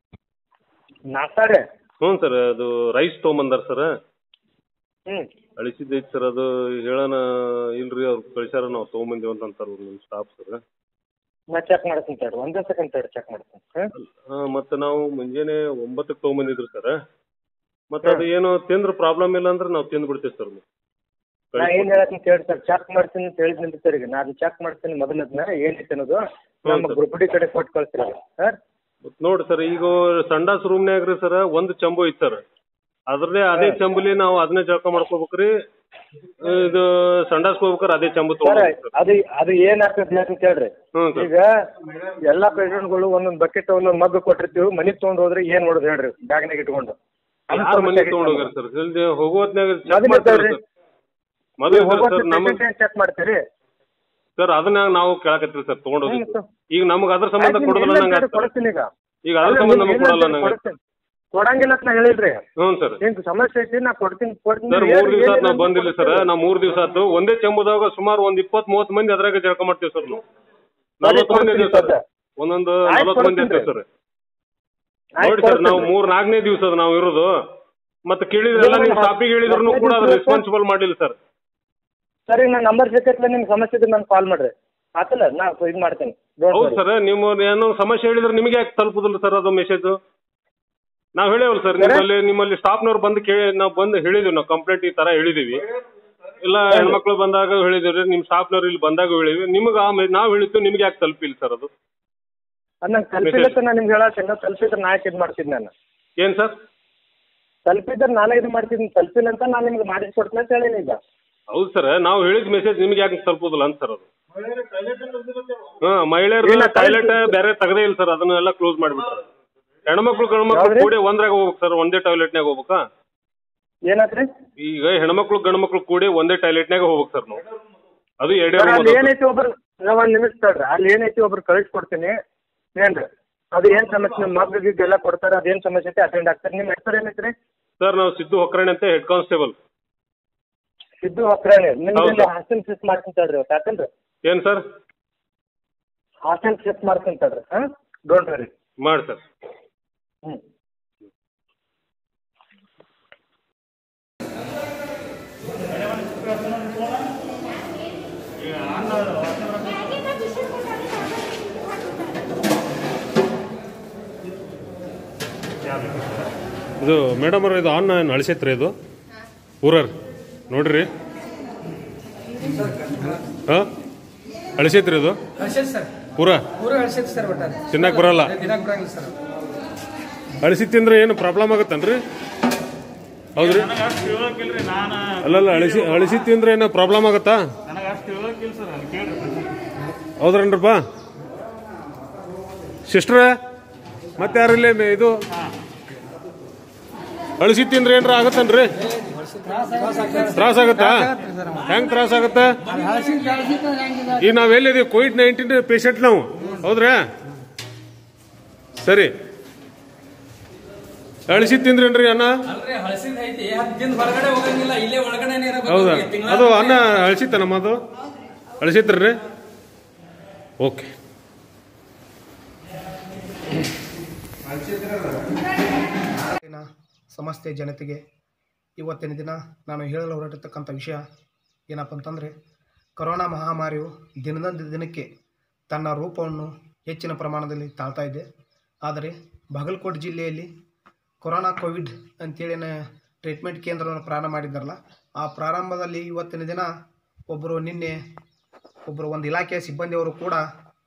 ನಾಷ್ಟಾ ರೀ ಹ್ಞೂ ಸರ್ ಅದು ರೈಸ್ ತೊಗೊಂಬಂದಾರ ಸರ್ ಹ್ಞೂ ಅಳಿಸಿದ್ದೈತೆ ಸರ್ ಅದು ಹೇಳೋಣ ಇಲ್ರಿ ಅವ್ರು ಕಳ್ಸ್ಯಾರ ನಾವು ತೊಗೊಂಬಂದಿವಿ ಅಂತ ಅಂತಾರೆ ನಿಮ್ಮ ಸ್ಟಾಫ್ ಸರ್ ನಾ ಚೆಕ್ ಮಾಡ್ತೀನಿ ತಡ್ರಿ ಒಂದೇ ಸೆಕೆಂಡ್ ತಡ್ರಿ ಚೆಕ್ ಮಾಡ್ತೀನಿ ಹಾಂ ಹಾಂ ಮತ್ತು ನಾವು ಮುಂಜಾನೆ ಒಂಬತ್ತಕ್ಕೆ ತೊಗೊಂಬಂದಿದ್ರಿ ಸರ್ ಮತ್ತು ಅದು ಏನು ತಿಂದ್ರೆ ಪ್ರಾಬ್ಲಮ್ ಇಲ್ಲ ಅಂದ್ರೆ ನಾವು ತಿಂದು ಬಿಡ್ತೀವಿ ಸರ್ ನಾ ಏನ್ ಹೇಳತ್ತೀನಿ ಕೇಳಿ ಸರ್ ಚೆಕ್ ಮಾಡ್ತೀನಿ ಅಂತ ಹೇಳಿದ್ನಿ ಸರ್ ಈಗ ನಾನು ಚೆಕ್ ಮಾಡ್ತೀನಿ ಮೊದಲದ್ನ ಏನೈತೆ ಅನ್ನೋದು ನಮ್ಮ sir. ಗ್ರೂಪ್ ಡಿ ಕಡೆ ಕೊಟ್ಟು ಕಳಿಸ್ತೀರಿ ಸರ್ ಮತ್ತ್ ನೋಡ್ರಿ ಸರ್ ಈಗ ಸಂಡಾಸ್ ರೂಮ್ನ್ಯಾಗ ರೀ ಸರ್ ಒಂದು ಚಂಬು ಐತಿ ಸರ್ ಅದ್ರದೇ ಅದೇ ಚಂಬುಲಿ ನಾವು ಅದನ್ನೇ ಜಳಕ ಮಾಡ್ಕೋಬೇಕ್ರಿ ಇದು ಸಂಡಾಸ್ ಹೋಗ್ಬೇಕಾರೆ ಅದೇ ಚಂಬು ಸರ್ ತಗೊಂಡ್ ಅದು ಅದು ಏನಾಗ್ತದೆ ಅಂತ ಕೇಳ್ರಿ ಹ್ಞೂ ಸರ್ ಈಗ ಎಲ್ಲಾ ಪೇಷಂಟ್ಗಳು ಒಂದೊಂದ್ ಬಕೆಟ್ ಒಂದೊಂದ್ ಮಗ್ ಕೊಟ್ಟಿರ್ತೀವಿ ಮನಿಗ್ ತಗೊಂಡ್ ಹೋದ್ರೆ ಏನ್ ಮಾಡೋದು ಹೇಳ್ರಿ ಬ್ಯಾಗ್ನಾಗ ಇಟ್ಕೊಂಡು ಅದು ಯಾರ ಮನೆ ಸಮಸ್ಯೆ ತಗೊಂಡ್ ಆಗೈತೆ ಹೋಗ್ಯಾರ ಸರ್ ಇಲ್ಲಿ ಹೋಗೋ ಹೊತ್ನ್ಯಾಗ ಚೆಕ್ ಮೊದಲು ಮಾಡ್ತಾರೆ ಇರ್ತಾವ್ರಿ. ಸರ್ ಮೊದಲು ನೀವು ಹೋಗೋ ಸರ್ ನಮಗ್ patient ಏನ್ ಚೆಕ್ ಮಾಡ್ತೀರಿ ಸರ್ ಅದನ್ನ ನಾವು ಕೇಳಕತ್ತೀವಿ ಸರ್ ತಗೊಂಡ್ ಹೋಗಿ ಹ್ಞೂ ಸರ್. ಈಗ ನಮಗ್ ಅದ್ರ ಸಂಬಂಧ ಆಯ್ತು, ಕೊಡೋದಿಲ್ಲ ಇಲ್ಲ ನಂಗೆ ಅಂತ ಕೊಡ್ತೀನಿ ಈಗ ಈಗ ಅದ್ರ ಅಲ್ಲ, ಸಂಬಂಧ ನೀವು ನಮಗ್ ಇಲ್ಲ ಕೊಡಲ್ಲ ಅಂತ ನಂಗೆ ಕೊಡ್ತೀನಿ. ಕೊಡಂಗಿಲ್ಲ ಅಂತ ನಾ ಹೇಳಿದ್ರಿ ಹ್ಞೂ ಸರ್ ಹಿಂಗ್ ಸಮಸ್ಯೆ ಐತಿ ನಾ ಕೊಡ್ತೀನಿ ಕೊಡ್ತೀನಿ ಸರ್ ಹೇಳ್ರಿ, ಮೂರ್ ದಿವಸ ಏನಿಲ್ಲ ನಾವು ಅಂತ ಬಂದಿಲ್ಲ ಸರ್ ಕೊಡ್ತೀನಿ. ನಾವು ಮೂರ್ ದಿವಸ ಆಯ್ತು ಒಂದೇ ಚೆಂಬುದಾಗ ಸುಮಾರು ಒಂದ್ ಇಪ್ಪತ್ತ್ ಮೂವತ್ತು ಮಂದಿ ಅದ್ರಾಗ ಜಳಕ ಮಾಡ್ತೀವಿ ಸರ್ ನಾವು ನಲ್ವತ್ತು ಮಂದಿ ಇದೀವಿ ಸರ್ ಒಂದೊಂದು ಆಯ್ತು, ನಲ್ವತ್ತು ಮಂದಿ ಇರ್ತೀವಿ ಸರ್ ಆಯ್ತು, ನೋಡಿ ಸರ್ ನಾವು ಕೊಡ್ತೀನಿ. ಮೂರ್ ನಾಲ್ಕನೇ ದಿವಸ ಅದು ನಾವು ಇರೋದು ಮತ್ತೆ ಕೇಳಿದ್ರೆಲ್ಲ ನೀವು ಸ್ಟಾಪಿಗೆ ಹೇಳಿದ್ರು ಕೂಡ ಅದು ರೆಸ್ಪಾನ್ಸಿಬಲ್ ಮಾಡಿಲ್ಲ ಸರ್ ಸರಿ ನಾ ನಂಬರ್ ಸಿಕ್ಕತ್ಲೆ ನಿಮ್ ಸಮಸ್ಯೆ ಇದ್ರೆ ನನ್ಗೆ ಕಾಲ್ ಮಾಡ್ರಿ ಆತಲ್ಲ ನಾ ಇದು ಮಾಡ್ತೀನಿ Don't ಹೌದು worry. ಸರ್ ನಿಮ್ಮ ಏನೋ ಸಮಸ್ಯೆ ಹೇಳಿದ್ರೆ ನಿಮಗೆ ಯಾಕೆ ತಲುಪುದಿಲ್ಲ ಸರ್ ಅದು ಮೆಸೇಜ್ ನಾವ್ ಹೇಳಿವಲ್ಲ ಸರ್ ನಿಮ್ಮಲ್ಲಿ ನಿಮ್ಮಲ್ಲಿ ಸ್ಟಾಫ್ನವ್ರು ಬಂದು ಕೇಳಿ ನಾವು ಬಂದು ಹೇಳಿದ್ವಿ ನಾವು ಕಂಪ್ಲೇಂಟ್ ಈ ತರ ಹೇಳಿದೀವಿ ಇಲ್ಲ ಹೆಣ್ಮಕ್ಳು ಬಂದಾಗ ಹೇಳಿದಿರಿ ನಿಮ್ ಸ್ಟಾಫ್ನವ್ರು ಇಲ್ಲಿ ಬಂದಾಗ ಹೇಳಿವಿ ನಿಮ್ಗೆ ಆಮೇಲೆ ನಾವ್ ಹೇಳಿದ್ದು ನಿಮ್ಗೆ ಯಾಕೆ ತಲುಪಿಲ್ಲ ಸರ್ ಅದು ಅದು ನಂಗೆ ತಲುಪಿಲ್ಲತ್ತ ನಾನು ನಿಮ್ಗೆ ಹೇಳತ್ತೇನೆ ತಲುಪಿದ್ರೆ ನಾ ಯಾಕೆ ಇದು ಮಾಡ್ತೀನಿ ನಾನು ಏನ್ ಸರ್ ತಲುಪಿದ್ರೆ ನಾನೇ ಇದು ಮಾಡ್ತೀನಿ ತಲುಪಿಲ್ಲ ಅಂತ ನಾನು ನಿಮ್ಗೆ ಮಾಡಿಸ್ಕೊಡ್ತೀನಿ ಅಂತ ಹೇಳೀನಿ ಈಗ ಹೌದು ಸರ್ ನಾವು ಹೇಳಿದ ಮೆಸೇಜ್ ನಿಮ್ಗೆ ಯಾಕೆ ತಲುಪುದಿಲ್ಲ ಅಂತ ಸರ್ ಅದು ಹಾ ಮಹಿಳೆಯರ ಇಲ್ಲ, ಟಾಯ್ಲೆಟ್ ಬೇರೆ ತೆಗದೇ ಇಲ್ಲ ಸರ್ ಅದನ್ನೆಲ್ಲ ಕ್ಲೋಸ್ ಮಾಡಿಬಿಟ್ರೆ ಹೆಣ್ಮಕ್ಳು ಗಂಡ್ಮಕ್ಳು ಯಾವ್ದ್ರಿ? ಕೂಡಿ ಒಂದ್ರಾಗ ಹೋಗ್ಬೇಕು ಸರ್ ಒಂದೇ ಟಾಯ್ಲೆಟ್ನಾಗ ಹೋಗ್ಬೇಕಾ ಏನಾತ್ರಿ ಈಗ ಹೆಣ್ಮಕ್ಳು ಗಂಡ್ಮಕ್ಳು ಕೂಡಿ ಒಂದೇ ಟಾಯ್ಲೆಟ್ನಾಗ ಹೋಗ್ಬೇಕು ಸರ್ ನಾವು ಅದು ಎರಡೇ ಸರ್, room ಅಲ್ಲಿ ಅದಾವ. ಏನೈತಿ ಒಬ್ರು ನಾವು ಒಂದು ನಿಮಿಷ ತಡ್ರಿ ಅಲ್ಲಿ ಏನೈತಿ ಒಬ್ರು ಕಳಿಸ್ಕೊಡ್ತೀನಿ ಏನ್ರಿ ಅದು ಏನು ಸಮಸ್ಯೆ ನಿಮ್ಮ ಮಗ್ಳಿಗೆ ಎಲ್ಲ ಕೊಡ್ತಾರೆ ಅದೇನು ಸಮಸ್ಯೆ ಐತೆ ಅಟೆಂಡ್ ಆಗ್ತಾರೆ ನಿಮ್ಮ ಹೆಸರು ಏನೈತ್ರಿ ಸರ್ ನಾವು ಸಿದ್ದು ಹೊಕ್ರಾಣಿ ಅಂತ ಹೆಡ್ ಕಾನ್ಸ್ಟೇಬಲ್ ಸಿದ್ದು ಹಕ್ರಾಣಿ ನಿಮ್ಗೆ ಹೌದು. ಹಾಸ್ಟೆಲ್ ಶಿಫ್ಟ್ ಮಾಡ್ತೀನಿ ತಡ್ರಿ ಇವತ್ತು ಯಾಕಂದ್ರೆ ಏನ್ ಸರ್ ಹಾಸ್ಟೆಲ್ ಶಿಫ್ಟ್ ಮಾಡ್ತೀನಿ ತಡ್ರಿ ಹಾಂ ಡೋಂಟ್ ವರಿ ಮಾಡಿ ಸರ್ ಹ್ಞೂ ಇದು ಮೇಡಮ್ ಅವ್ರ ಇದು ಆನ್ ಅಳಿಸೈತ್ರಿ ಇದು ಊರರ್ ನೋಡ್ರಿ ಹಾ ಅಳಿಸೈತ್ರಿ ಇದು ಹರ್ಷದ್ ಸರ್ ಪೂರ ಪೂರ ಹರ್ಷದ್ ಸರ್ ಒಟ್ಟಾರೆ ತಿನ್ನಕ್ ಬರಲ್ಲ ದಿನಕ್ಕೆ ಬರಂಗಿಲ್ಲ ಸರ್ ಅಳಿಸಿ ತಿಂದ್ರೆ ಏನು ಪ್ರಾಬ್ಲಮ್ ಆಗತ್ತನ್ರಿ ಹೌದ್ರಿ ಅಲ್ಲಲ್ಲ ಅಳಿಸಿ ಅಳಿಸಿ ತಿಂದ್ರೆ ಏನೋ ಪ್ರಾಬ್ಲಮ್ ಆಗತ್ತಾ ಹೌದ್ರನ್ರಪ್ಪ ಸಿಸ್ಟ್ರ ಮತ್ತೆ ಯಾರಿಲ್ಲ ಇದು ಅಳಿಸಿ ತಿಂದ್ರೆ ಏನ್ರ ಆಗತ್ತನ್ರಿ ತ್ರಾಸ ಆಗತ್ತಾ ಹೆಂಗ್ ತ್ರಾಸ ಆಗತ್ತ ಈಗ ನಾವ್ ಎಲ್ಲಿದೀವಿ ಕೋವಿಡ್ ನೈನ್ಟೀನ್ ಪೇಷಂಟ್ ನಾವು ಹೌದ್ರಾ ಸರಿ ಅಳಿಸಿ ತಿಂದ್ರೇನ್ರಿ ಅನ್ನ ಅಲ್ರಿ ಹಳಸಿದ್ ಐತಿ ಹತ್ತು ದಿನ ಹೊರಗಡೆ ಹೋಗಂಗಿಲ್ಲ ಇಲ್ಲೇ ಒಳಗಡೆನೆ ಹೌದಾ ಅದು ಅನ್ನ ಅಳಿಸಿತ್ತ ನಮ್ಮದು ಅಳಿಸಿತ್ರಿ ಓಕೆ ನಾಡಿನ ಸಮಸ್ತ ಜನತೆಗೆ ಇವತ್ತಿನ ದಿನ ನಾನು ಹೇಳಲು ಹೊರಟಿರ್ತಕ್ಕಂಥ ವಿಷಯ ಏನಪ್ಪ ಅಂತಂದರೆ ಕೊರೋನಾ ಮಹಾಮಾರಿಯು ದಿನದಿಂದ ದಿನಕ್ಕೆ ತನ್ನ ರೂಪವನ್ನು ಹೆಚ್ಚಿನ ಪ್ರಮಾಣದಲ್ಲಿ ತಾಳ್ತಾ ಇದೆ ಆದರೆ ಬಾಗಲಕೋಟೆ ಜಿಲ್ಲೆಯಲ್ಲಿ ಕೊರೋನಾ ಕೋವಿಡ್ ಅಂತೇಳಿ ಟ್ರೀಟ್ಮೆಂಟ್ ಕೇಂದ್ರವನ್ನು ಪ್ರಾರಂಭ ಮಾಡಿದ್ದಾರಲ್ಲ ಆ ಪ್ರಾರಂಭದಲ್ಲಿ ಇವತ್ತಿನ ದಿನ ಒಬ್ಬರು ನಿನ್ನೆ ಒಬ್ಬರು ಒಂದು ಇಲಾಖೆಯ ಸಿಬ್ಬಂದಿಯವರು ಕೂಡ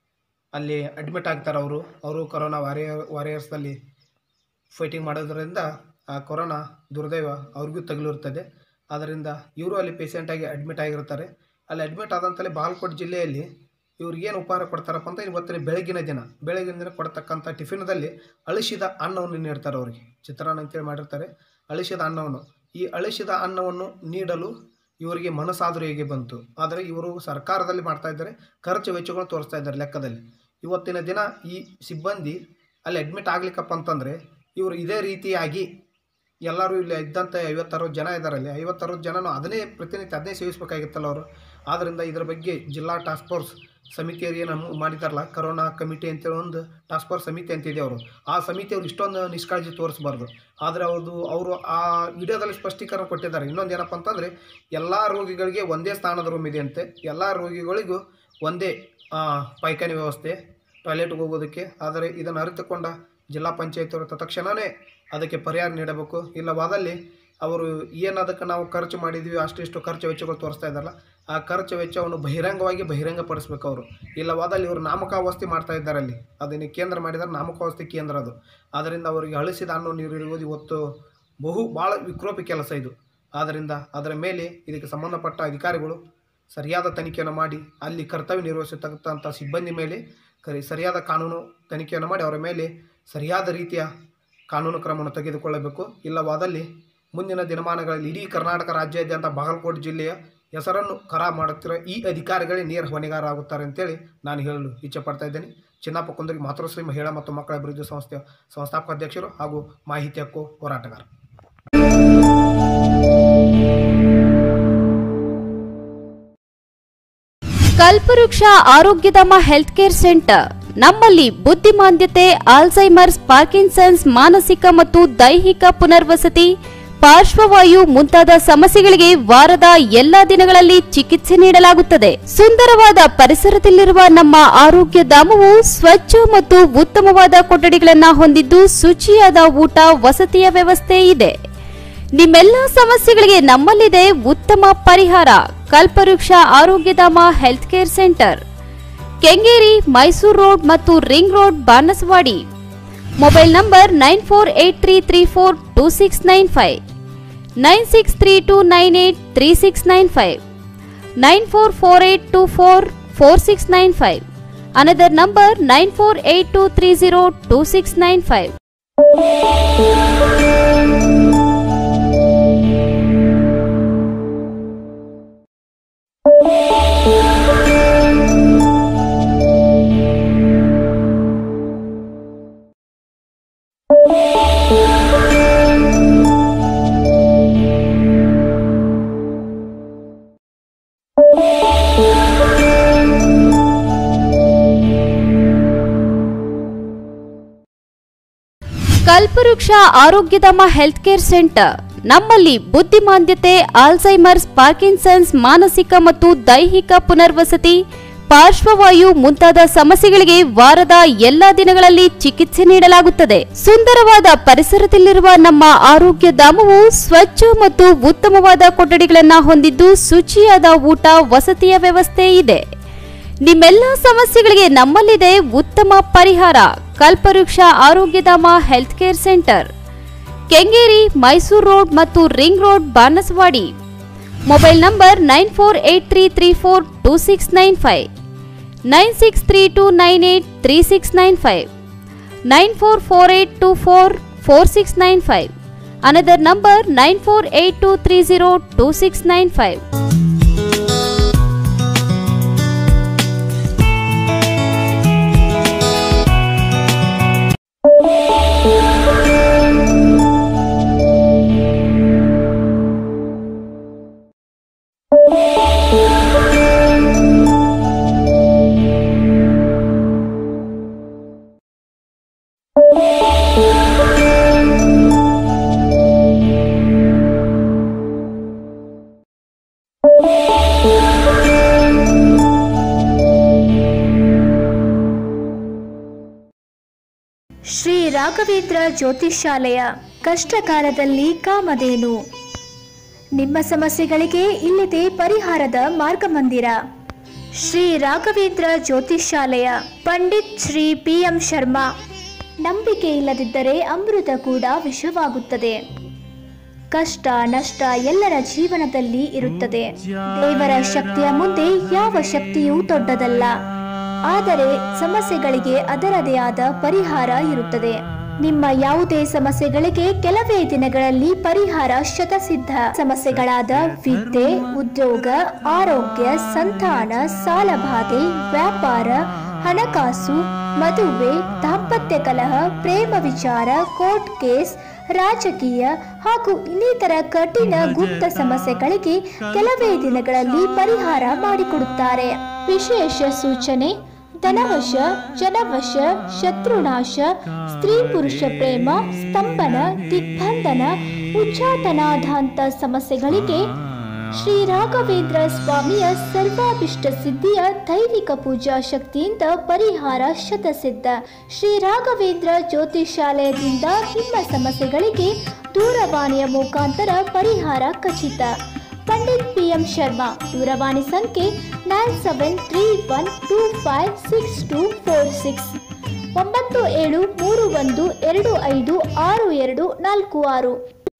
ಅಲ್ಲಿ ಅಡ್ಮಿಟ್ ಆಗ್ತಾರೆ ಅವರು ಅವರು ಕೊರೋನಾ ವಾರಿಯರ್ ವಾರಿಯರ್ಸ್ದಲ್ಲಿ ಫೈಟಿಂಗ್ ಮಾಡೋದ್ರಿಂದ ಆ ಕೊರೋನಾ ದುರ್ದೈವ ಅವ್ರಿಗೂ ತಗುಲಿರುತ್ತದೆ ಆದ್ದರಿಂದ ಇವರು ಅಲ್ಲಿ ಪೇಷಂಟಾಗಿ ಅಡ್ಮಿಟ್ ಆಗಿರ್ತಾರೆ ಅಲ್ಲಿ ಅಡ್ಮಿಟ್ ಆದಂತಲೇ ಬಾಗಲಕೋಟೆ ಜಿಲ್ಲೆಯಲ್ಲಿ ಇವ್ರಿಗೇನು ಉಪಹಾರ ಕೊಡ್ತಾರಪ್ಪ ಅಂತ ಇವತ್ತಿನ ಬೆಳಗಿನ ದಿನ ಬೆಳಗಿನ ದಿನ ಕೊಡ್ತಕ್ಕಂಥ ಟಿಫಿನ್ದಲ್ಲಿ ಅಳಿಸಿದ ಅನ್ನವನ್ನು ನೀಡ್ತಾರೆ ಅವರಿಗೆ ಚಿತ್ರಾನ್ನ ಅಂತೇಳಿ ಮಾಡಿರ್ತಾರೆ ಅಳಿಸಿದ ಅನ್ನವನ್ನು ಈ ಅಳಿಸಿದ ಅನ್ನವನ್ನು ನೀಡಲು ಇವರಿಗೆ ಮನಸ್ಸಾದರೂ ಹೇಗೆ ಬಂತು ಆದರೆ ಇವರು ಸರ್ಕಾರದಲ್ಲಿ ಮಾಡ್ತಾ ಇದ್ದಾರೆ ಖರ್ಚು ವೆಚ್ಚಗಳನ್ನು ತೋರಿಸ್ತಾ ಇದ್ದಾರೆ ಲೆಕ್ಕದಲ್ಲಿ ಇವತ್ತಿನ ದಿನ ಈ ಸಿಬ್ಬಂದಿ ಅಲ್ಲಿ ಅಡ್ಮಿಟ್ ಆಗ್ಲಿಕ್ಕಪ್ಪ ಅಂತಂದರೆ ಇವರು ಇದೇ ರೀತಿಯಾಗಿ ಎಲ್ಲರೂ ಇಲ್ಲಿ ಇದ್ದಂಥ ಐವತ್ತರವತ್ತು ಜನ ಇದ್ದಾರೆ ಅಲ್ಲಿ ಐವತ್ತರವತ್ತು ಜನನು ಅದನ್ನೇ ಪ್ರತಿನಿತ್ಯ ಅದನ್ನೇ ಸೇವಿಸಬೇಕಾಗಿತ್ತಲ್ಲ ಅವರು ಆದ್ದರಿಂದ ಇದರ ಬಗ್ಗೆ ಜಿಲ್ಲಾ ಟಾಸ್ಕ್ ಫೋರ್ಸ್ ಸಮಿತಿಯವರು ಏನು ಮಾಡಿದಾರಲ್ಲ ಕರೋನಾ ಕಮಿಟಿ ಅಂತೇಳಿ ಒಂದು ಟಾಸ್ಕ್ ಫೋರ್ಸ್ ಸಮಿತಿ ಅಂತಿದೆ ಅವರು ಆ ಸಮಿತಿಯವರು ಇಷ್ಟೊಂದು ನಿಷ್ಕಾಳಜಿ ತೋರಿಸಬಾರ್ದು ಆದರೆ ಅವರು ಅವರು ಆ ವಿಡಿಯೋದಲ್ಲಿ ಸ್ಪಷ್ಟೀಕರಣ ಕೊಟ್ಟಿದ್ದಾರೆ ಇನ್ನೊಂದು ಏನಪ್ಪ ಅಂತಂದರೆ ಎಲ್ಲ ರೋಗಿಗಳಿಗೆ ಒಂದೇ ಸ್ಥಾನದ ರೂಮ್ ಇದೆ ಅಂತೆ ಎಲ್ಲ ರೋಗಿಗಳಿಗೂ ಒಂದೇ ಆ, ಪೈಖಾನೆ ವ್ಯವಸ್ಥೆ ಟಾಯ್ಲೆಟ್ಗೆ ಹೋಗೋದಕ್ಕೆ ಆದರೆ ಇದನ್ನು ಅರಿತುಕೊಂಡ ಜಿಲ್ಲಾ ಪಂಚಾಯತಿಯವರು ತತ್ಕ್ಷಣವೇ ಅದಕ್ಕೆ ಪರಿಹಾರ ನೀಡಬೇಕು ಇಲ್ಲವಾದಲ್ಲಿ ಅವರು ಏನು ಅದಕ್ಕೆ ನಾವು ಖರ್ಚು ಮಾಡಿದ್ವಿ ಅಷ್ಟಿಷ್ಟು ಖರ್ಚು ವೆಚ್ಚಗಳು ತೋರಿಸ್ತಾ ಇದ್ದಾರಲ್ಲ ಆ ಖರ್ಚು ವೆಚ್ಚವನ್ನು ಬಹಿರಂಗವಾಗಿ ಬಹಿರಂಗಪಡಿಸ್ಬೇಕು ಅವರು ಇಲ್ಲವಾದಲ್ಲಿ ಇವರು ನಾಮಕಾವಸ್ಥೆ ಮಾಡ್ತಾ ಇದ್ದಾರೆ ಅಲ್ಲಿ ಅದನ್ನು ಕೇಂದ್ರ ಮಾಡಿದರೆ ನಾಮಕಾವಸ್ಥೆ ಕೇಂದ್ರ ಅದು ಆದ್ದರಿಂದ ಅವರಿಗೆ ಅಳಿಸಿದ ಹಣ್ಣು ನೀರು ಇರುವುದು ಇವತ್ತು ಬಹು ಭಾಳ ವಿಕ್ರೋಪಿ ಕೆಲಸ ಇದು ಆದ್ದರಿಂದ ಅದರ ಮೇಲೆ ಇದಕ್ಕೆ ಸಂಬಂಧಪಟ್ಟ ಅಧಿಕಾರಿಗಳು ಸರಿಯಾದ ತನಿಖೆಯನ್ನು ಮಾಡಿ ಅಲ್ಲಿ ಕರ್ತವ್ಯ ನಿರ್ವಹಿಸತಕ್ಕಂಥ ಸಿಬ್ಬಂದಿ ಮೇಲೆ ಕರಿ ಸರಿಯಾದ ಕಾನೂನು ತನಿಖೆಯನ್ನು ಮಾಡಿ ಅವರ ಮೇಲೆ ಸರಿಯಾದ ರೀತಿಯ ಕಾನೂನು ಕ್ರಮವನ್ನು ತೆಗೆದುಕೊಳ್ಳಬೇಕು ಇಲ್ಲವಾದಲ್ಲಿ ಮುಂದಿನ ದಿನಮಾನಗಳಲ್ಲಿ ಇಡೀ ಕರ್ನಾಟಕ ರಾಜ್ಯಾದ್ಯಂತ ಬಾಗಲಕೋಟೆ ಜಿಲ್ಲೆಯ ಹೆಸರನ್ನು ಖರಾಬ್ ಮಾಡುತ್ತಿರೋ ಈ ಅಧಿಕಾರಿಗಳೇ ನೇರ ಹೊಣೆಗಾರ ಆಗುತ್ತಾರೆ ಅಂತೇಳಿ ನಾನು ಹೇಳಲು ಇಚ್ಛೆಪಡ್ತಾ ಇದ್ದೇನೆ ಚಿನ್ನಪ್ಪ ಕುಂದರಿ ಮಾತೃಶ್ರೀ ಮಹಿಳಾ ಮತ್ತು ಮಕ್ಕಳ ಅಭಿವೃದ್ಧಿ ಸಂಸ್ಥೆಯ ಸಂಸ್ಥಾಪಕ ಅಧ್ಯಕ್ಷರು ಹಾಗೂ ಮಾಹಿತಿ ಹಕ್ಕು ಹೋರಾಟಗಾರ ಕಲ್ಪವೃಕ್ಷ ಆರೋಗ್ಯಧಾಮ ಹೆಲ್ತ್ ಕೇರ್ ಸೆಂಟರ್ ನಮ್ಮಲ್ಲಿ ಬುದ್ಧಿಮಾಂದ್ಯತೆ ಆಲ್ಝೈಮರ್ಸ್ ಪಾರ್ಕಿನ್ಸನ್ಸ್ ಮಾನಸಿಕ ಮತ್ತು ದೈಹಿಕ ಪುನರ್ವಸತಿ ಪಾರ್ಶ್ವವಾಯು ಮುಂತಾದ ಸಮಸ್ಯೆಗಳಿಗೆ ವಾರದ ಎಲ್ಲಾ ದಿನಗಳಲ್ಲಿ ಚಿಕಿತ್ಸೆ ನೀಡಲಾಗುತ್ತದೆ ಸುಂದರವಾದ ಪರಿಸರದಲ್ಲಿರುವ ನಮ್ಮ ಆರೋಗ್ಯ ಧಾಮವು ಸ್ವಚ್ಛ ಮತ್ತು ಉತ್ತಮವಾದ ಕೊಠಡಿಗಳನ್ನ ಹೊಂದಿದ್ದು ಶುಚಿಯಾದ ಊಟ ವಸತಿಯ ವ್ಯವಸ್ಥೆ ಇದೆ ನಿಮ್ಮೆಲ್ಲ ಸಮಸ್ಯೆಗಳಿಗೆ ನಮ್ಮಲ್ಲಿದೆ ಉತ್ತಮ ಪರಿಹಾರ Kalpavriksha Arogyadhama health care centre Kengeri Mysuru road ಮತ್ತು ring road Banaswadi mobile number nine four eight three three four two six nine five nine six three two nine eight three six nine five nine four four eight two four four six nine five another number nine four eight two three zero two six nine five Kalpavriksha Arogyadhama health care centre ನಮ್ಮಲ್ಲಿ ಬುದ್ಧಿಮಾಂದ್ಯತೆ Alzheimer's Parkinson's ಮಾನಸಿಕ ಮತ್ತು ದೈಹಿಕ ಪುನರ್ವಸತಿ ಪಾರ್ಶ್ವವಾಯು ಮುಂತಾದ ಸಮಸ್ಯೆಗಳಿಗೆ ವಾರದ ಎಲ್ಲಾ ದಿನಗಳಲ್ಲಿ ಚಿಕಿತ್ಸೆ ನೀಡಲಾಗುತ್ತದೆ ಸುಂದರವಾದ ಪರಿಸರದಲ್ಲಿರುವ ನಮ್ಮ ಆರೋಗ್ಯ ಧಾಮವು ಸ್ವಚ್ಛ ಮತ್ತು ಉತ್ತಮವಾದ ಕೊಠಡಿಗಳನ್ನ ಹೊಂದಿದ್ದು ಶುಚಿಯಾದ ಊಟ ವಸತಿಯ ವ್ಯವಸ್ಥೆ ಇದೆ ನಿಮ್ಮೆಲ್ಲ ಸಮಸ್ಯೆಗಳಿಗೆ ನಮ್ಮಲ್ಲಿದೆ ಉತ್ತಮ ಪರಿಹಾರ Kalpavriksha Arogyadhama health care centre Kengeri Mysuru road ಮತ್ತು ring road Banaswadi mobile number nine four eight three three four two six nine five nine six three two nine eight three six nine five nine four four eight two four four six nine five another number nine four eight two three zero two six nine five Shri Raghavendra ಜ್ಯೋತಿಷ್ಯಾಲಯ ಕಷ್ಟಕಾಲದಲ್ಲಿ ಕಾಮಧೇನು ನಿಮ್ಮ ಸಮಸ್ಯೆಗಳಿಗೆ ಇಲ್ಲಿದೆ ಪರಿಹಾರದ ಮಾರ್ಗಮಂದಿರ Shri Raghavendra ಜ್ಯೋತಿಷ್ಯಾಲಯ Pandit Shri P M Sharma ನಂಬಿಕೆ ಇಲ್ಲದಿದ್ದರೆ ಅಮೃತ ಕೂಡ ವಿಷವಾಗುತ್ತದೆ ಕಷ್ಟ ನಷ್ಟ ಎಲ್ಲರ ಜೀವನದಲ್ಲಿ ಇರುತ್ತದೆ ದೇವರ ಶಕ್ತಿಯ ಮುಂದೆ ಯಾವ ಶಕ್ತಿಯೂ ದೊಡ್ಡದಲ್ಲ ಆದರೆ ಸಮಸ್ಯೆಗಳಿಗೆ ಅದರದೇ ಆದ ಪರಿಹಾರ ಇರುತ್ತದೆ ನಿಮ್ಮ ಯಾವುದೇ ಸಮಸ್ಯೆಗಳಿಗೆ ಕೆಲವೇ ದಿನಗಳಲ್ಲಿ ಪರಿಹಾರ ಶತಸಿದ್ಧ ಸಮಸ್ಯೆಗಳಾದ ವಿದ್ಯೆ ಉದ್ಯೋಗ ಆರೋಗ್ಯ ಸಂತಾನ ಸಾಲಬಾಧೆ ವ್ಯಾಪಾರ ಹಣಕಾಸು ಮದುವೆ ದಾಂಪತ್ಯ ಕಲಹ ಪ್ರೇಮ ವಿಚಾರ ಕೋರ್ಟ್ ಕೇಸ್ ರಾಜಕೀಯ ಹಾಗೂ ಇನ್ನಿತರ ಕಠಿಣ ಗುಪ್ತ ಸಮಸ್ಯೆಗಳಿಗೆ ಕೆಲವೇ ದಿನಗಳಲ್ಲಿ ಪರಿಹಾರ ಮಾಡಿಕೊಡುತ್ತಾರೆ ವಿಶೇಷ ಸೂಚನೆ ಧನವಶ ಜನವಶ ಶತ್ರುನಾಶ ಸ್ತ್ರೀ ಪುರುಷ ಪ್ರೇಮ ಸ್ತಂಭನ ದಿಗ್ಬಂಧನ ಉಚ್ಚಾಟನಾಧಾಂತ ಸಮಸ್ಯೆಗಳಿಗೆ ಶ್ರೀ ರಾಘವೇಂದ್ರ ಸ್ವಾಮಿಯ ಸರ್ವಾಭಿಷ್ಟ ಸಿದ್ಧಿಯ ದೈವಿಕ ಪೂಜಾ ಶಕ್ತಿಯಿಂದ ಪರಿಹಾರ ಶತಸಿದ್ಧ ಶ್ರೀ ರಾಘವೇಂದ್ರ ಜ್ಯೋತಿಷಾಲಯದಿಂದ ನಿಮ್ಮ ಸಮಸ್ಯೆಗಳಿಗೆ ದೂರವಾಣಿಯ ಮುಖಾಂತರ ಪರಿಹಾರ ಖಚಿತ ಪಂಡಿತ್ ಪಿ ಎಂ ಶರ್ಮಾ ದೂರವಾಣಿ ಸಂಖ್ಯೆ nine seven three one two five six two four six ಒಂಬತ್ತು ಏಳು ಮೂರು ಒಂದು ಎರಡು ಐದು ಆರು ಎರಡು ನಾಲ್ಕು ಆರು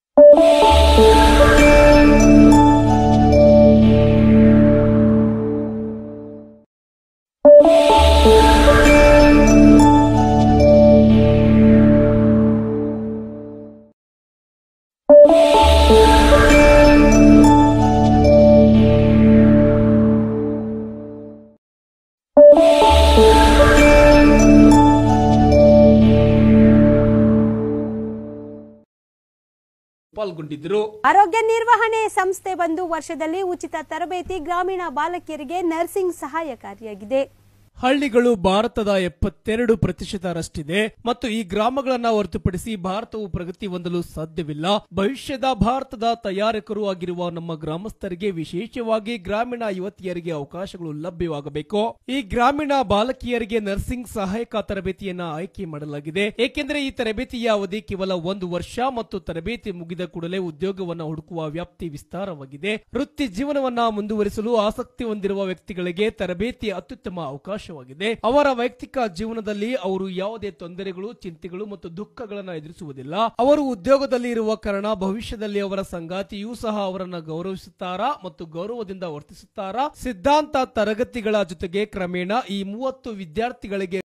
ಪಾಲ್ಗೊಂಡಿದ್ದರು ಆರೋಗ್ಯ ನಿರ್ವಹಣೆ ಸಂಸ್ಥೆ ಬಂದು ವರ್ಷದಲ್ಲಿ ಉಚಿತ ತರಬೇತಿ ಗ್ರಾಮೀಣ ಬಾಲಕಿಯರಿಗೆ ನರ್ಸಿಂಗ್ ಸಹಾಯಕಾರಿಯಾಗಿದೆ ಹಳ್ಳಿಗಳು ಭಾರತದ ಎಪ್ಪತ್ತೆರಡು ಪ್ರತಿಶತರಷ್ಟಿದೆ ಮತ್ತು ಈ ಗ್ರಾಮಗಳನ್ನ ಹೊರತುಪಡಿಸಿ ಭಾರತವು ಪ್ರಗತಿ ಹೊಂದಲು ಸಾಧ್ಯವಿಲ್ಲ ಭವಿಷ್ಯದ ಭಾರತದ ತಯಾರಕರು ಆಗಿರುವ ನಮ್ಮ ಗ್ರಾಮಸ್ಥರಿಗೆ ವಿಶೇಷವಾಗಿ ಗ್ರಾಮೀಣ ಯುವತಿಯರಿಗೆ ಅವಕಾಶಗಳು ಲಭ್ಯವಾಗಬೇಕು ಈ ಗ್ರಾಮೀಣ ಬಾಲಕಿಯರಿಗೆ ನರ್ಸಿಂಗ್ ಸಹಾಯಕ ತರಬೇತಿಯನ್ನ ಆಯ್ಕೆ ಮಾಡಲಾಗಿದೆ ಏಕೆಂದರೆ ಈ ತರಬೇತಿಯ ಅವಧಿ ಕೇವಲ ಒಂದು ವರ್ಷ ಮತ್ತು ತರಬೇತಿ ಮುಗಿದ ಕೂಡಲೇ ಉದ್ಯೋಗವನ್ನ ಹುಡುಕುವ ವ್ಯಾಪ್ತಿ ವಿಸ್ತಾರವಾಗಿದೆ ವೃತ್ತಿ ಜೀವನವನ್ನ ಮುಂದುವರಿಸಲು ಆಸಕ್ತಿ ಹೊಂದಿರುವ ವ್ಯಕ್ತಿಗಳಿಗೆ ತರಬೇತಿ ಅತ್ಯುತ್ತಮ ಅವಕಾಶವಾಗಿದೆ ಅವರ ವೈಯಕ್ತಿಕ ಜೀವನದಲ್ಲಿ ಅವರು ಯಾವುದೇ ತೊಂದರೆಗಳು ಚಿಂತೆಗಳು ಮತ್ತು ದುಃಖಗಳನ್ನು ಎದುರಿಸುವುದಿಲ್ಲ ಅವರು ಉದ್ಯೋಗದಲ್ಲಿ ಇರುವ ಕಾರಣ ಭವಿಷ್ಯದಲ್ಲಿ ಅವರ ಸಂಗಾತಿಯೂ ಸಹ ಅವರನ್ನ ಗೌರವಿಸುತ್ತಾರಾ ಮತ್ತು ಗೌರವದಿಂದ ವರ್ತಿಸುತ್ತಾರಾ ಸಿದ್ಧಾಂತ ತರಗತಿಗಳ ಜೊತೆಗೆ ಕ್ರಮೇಣ ಈ ಮೂವತ್ತು ವಿದ್ಯಾರ್ಥಿಗಳಿಗೆ